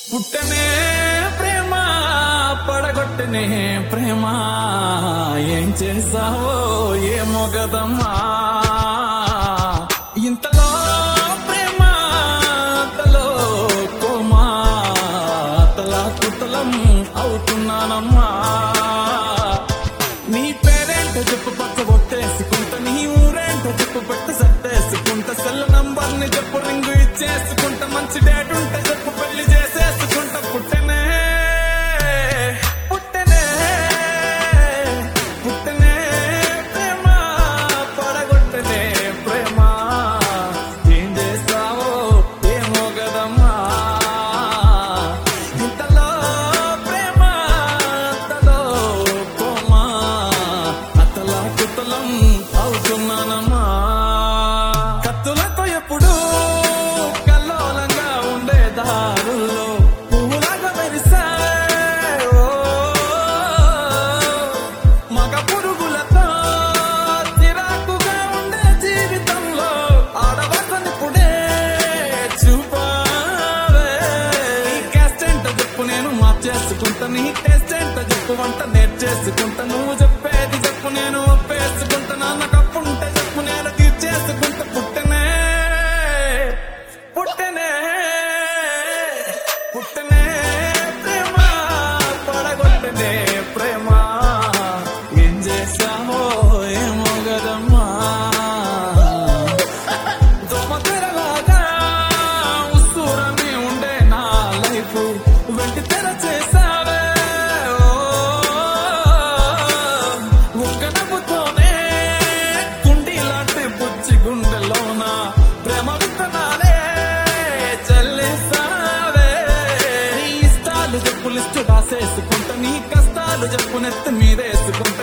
పుట్టనే ప్రేమ పడగొట్టనే ప్రేమ ఏం చేసావో ఏమో గదమ్మా ఇంతలో ప్రేమ అంతలో కోమా తలా కుతలం అవుతున్నానమ్మా నీ పేరేంటో చెప్పు పక్క ఒట్టేసుకుంటా నీ ఊరేంటో చెప్పు పెట్టి సట్టేసుకుంటా సెల్ నంబర్ ని చెప్పు రింగు ఇచ్చేసుకుంటా మంచి డేట్ ఉంటే చెప్పు పెళ్లి చేసేసుకుంటా పుట్టనే పుట్టనే పుట్టనే ప్రేమ పడగొట్టనే ప్రేమ ఏం చేస్తావో ఏమో గదమ్మా ఇంతలో ప్రేమ అంతలో కోమా అతలా కుతలం అవుతున్నానమ్మా కత్తులతో ఎప్పుడు కల్లోలంగా ఉండే దారుల్లో పువ్వులాగా మెరిసాయ్ ఓ. మగ పురుగులతో చిరాకుగా ఉండే జీవితంలో ఆడవసనిప్పుడే చూపావే నీ క్యాస్ట్ ఏంటో చెప్పు నేను మార్చేసుకుంటా నీ టేస్ట్ ఏంటో చెప్పు వంట నేర్చేసుకుంటా నువ్వు చెప్పేది చెప్పు నేను ఒప్పేసుకుంటా నాన్న కప్పుంటే చెప్పు నేను తీర్చేసుకుంటా పుట్టనే పుట్టనే పుట్టనే ప్రేమ పడగొట్టనే ప్రేమ ఏం చేశామో ఏమో గదమ్మా దోమతెరలాగా ఉస్సూరని ఉండే నా లైఫ్ వెంటి తెర చేసావే ఓ, ఒక్క నవ్వుతోనే కుండి లాంటి బుచ్చి గుండెలోన ప్రేమ విత్తనాలే చల్లేసావే నీ ఇష్టాలు చెప్పు లిస్టు రాసేసుకుంటా నీ కష్టాలు చెప్పు నెత్తి మీదేసుకుంటా